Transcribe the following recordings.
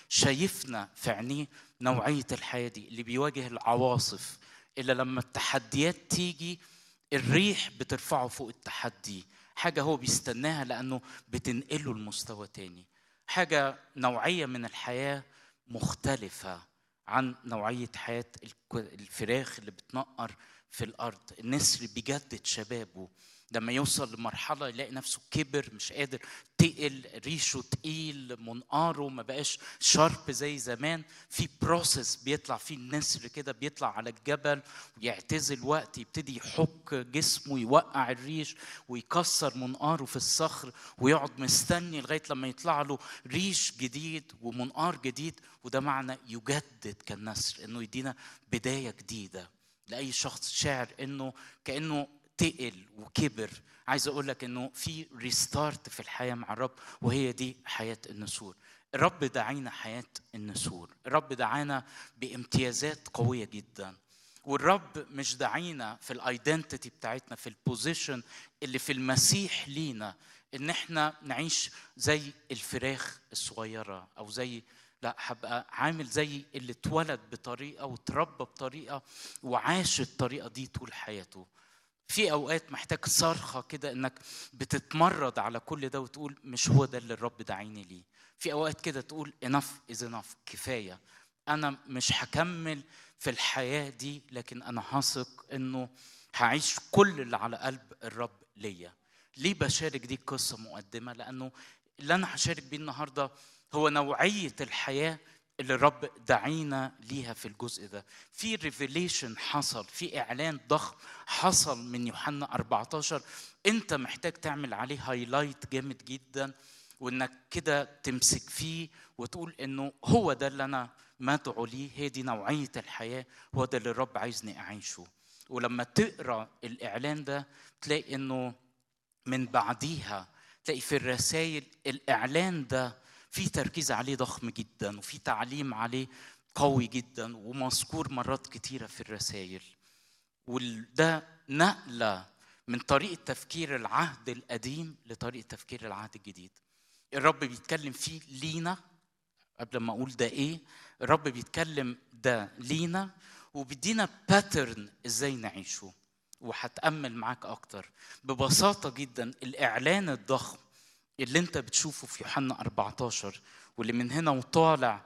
شايفنا في عينيه نوعيه الحياه دي اللي بيواجه العواصف الا لما التحديات تيجي الريح بترفعه فوق التحدي حاجه هو بيستناها لانه بتنقله لمستوى تاني حاجه نوعيه من الحياه مختلفه عن نوعيه حياه الفراخ اللي بتنقر في الارض النسر بيجدد شبابه لما يوصل لمرحله يلاقي نفسه كبر مش قادر تقل ريشه تقيل منقاره ما بقاش شارب زي زمان في بروسيس بيطلع فيه النسر كده بيطلع على الجبل ويعتزل وقت يبتدي يحك جسمه يوقع الريش ويكسر منقاره في الصخر ويقعد مستني لغايه لما يطلع له ريش جديد ومنقار جديد وده معنى يجدد كالنسر انه يدينا بدايه جديده لاي شخص شاعر انه كانه تقل وكبر عايز اقول لك انه في ريستارت في الحياه مع الرب وهي دي حياه النسور الرب دعينا حياه النسور الرب دعانا بامتيازات قويه جدا والرب مش دعينا في الايدنتيتي بتاعتنا في البوزيشن اللي في المسيح لينا ان احنا نعيش زي الفراخ الصغيره او زي لا هبقى عامل زي اللي اتولد بطريقه وتربى بطريقه وعاش الطريقه دي طول حياته في اوقات محتاج صرخه كده انك بتتمرد على كل ده وتقول مش هو ده اللي الرب دعيني ليه في اوقات كده تقول انف از انف كفايه انا مش هكمل في الحياه دي لكن انا هثق انه هعيش كل اللي على قلب الرب ليا ليه بشارك دي قصه مقدمه لانه اللي انا هشارك بيه النهارده هو نوعيه الحياه اللي الرب دعينا ليها في الجزء ده في ريفيليشن حصل في اعلان ضخم حصل من يوحنا 14 انت محتاج تعمل عليه هايلايت جامد جدا وانك كده تمسك فيه وتقول انه هو ده اللي انا مدعو ليه هي دي نوعيه الحياه هو ده اللي الرب عايزني اعيشه ولما تقرا الاعلان ده تلاقي انه من بعديها تلاقي في الرسائل الاعلان ده في تركيز عليه ضخم جدا وفي تعليم عليه قوي جدا ومذكور مرات كتيره في الرسائل وده نقله من طريقه تفكير العهد القديم لطريقه تفكير العهد الجديد الرب بيتكلم فيه لينا قبل ما اقول ده ايه الرب بيتكلم ده لينا وبيدينا باترن ازاي نعيشه وهتامل معاك اكتر ببساطه جدا الاعلان الضخم اللي انت بتشوفه في يوحنا 14 واللي من هنا وطالع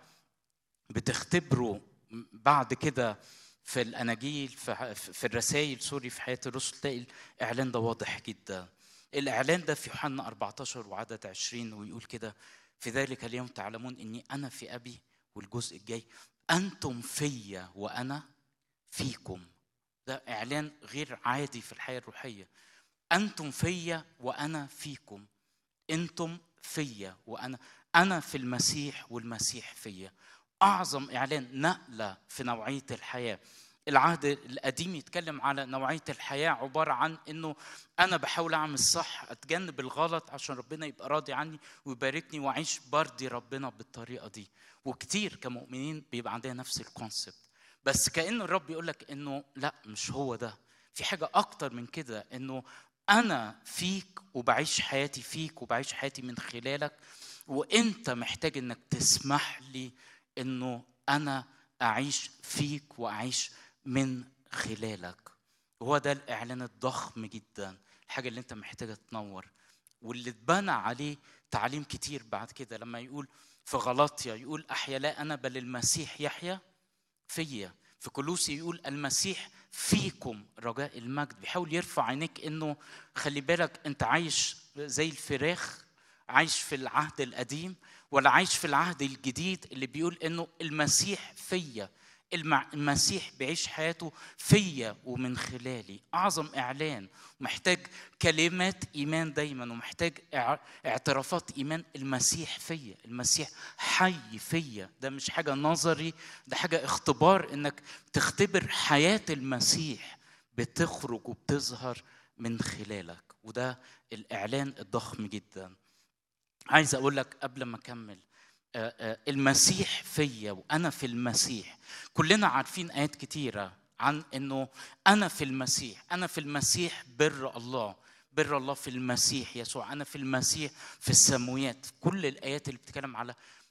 بتختبره بعد كده في الاناجيل في الرسائل سوري في حياه الرسل تلاقي الاعلان ده واضح جدا الاعلان ده في يوحنا 14 وعدد 20 ويقول كده في ذلك اليوم تعلمون اني انا في ابي والجزء الجاي انتم فيا وانا فيكم ده اعلان غير عادي في الحياه الروحيه انتم فيا وانا فيكم انتم فيا وانا انا في المسيح والمسيح فيا اعظم اعلان نقله في نوعيه الحياه العهد القديم يتكلم على نوعيه الحياه عباره عن انه انا بحاول اعمل صح اتجنب الغلط عشان ربنا يبقى راضي عني ويباركني واعيش برضي ربنا بالطريقه دي وكتير كمؤمنين بيبقى عندنا نفس الكونسبت بس كان الرب يقول لك انه لا مش هو ده في حاجه اكتر من كده انه انا فيك وبعيش حياتي فيك وبعيش حياتي من خلالك وانت محتاج انك تسمح لي انه انا اعيش فيك واعيش من خلالك هو ده الاعلان الضخم جدا الحاجه اللي انت محتاجه تنور واللي اتبنى عليه تعليم كتير بعد كده لما يقول في غلطيا يقول احيا لا انا بل المسيح يحيا فيا في كلوسي يقول المسيح فيكم رجاء المجد بيحاول يرفع عينيك انه خلي بالك انت عايش زي الفراخ عايش في العهد القديم ولا عايش في العهد الجديد اللي بيقول انه المسيح فيا المسيح بيعيش حياته فيا ومن خلالي اعظم اعلان محتاج كلمات ايمان دايما ومحتاج اعترافات ايمان المسيح فيا المسيح حي فيا ده مش حاجه نظري ده حاجه اختبار انك تختبر حياه المسيح بتخرج وبتظهر من خلالك وده الاعلان الضخم جدا عايز اقول لك قبل ما اكمل المسيح فيا وانا في المسيح كلنا عارفين ايات كتيره عن انه انا في المسيح انا في المسيح بر الله بر الله في المسيح يسوع انا في المسيح في السمويات كل الايات اللي بتتكلم على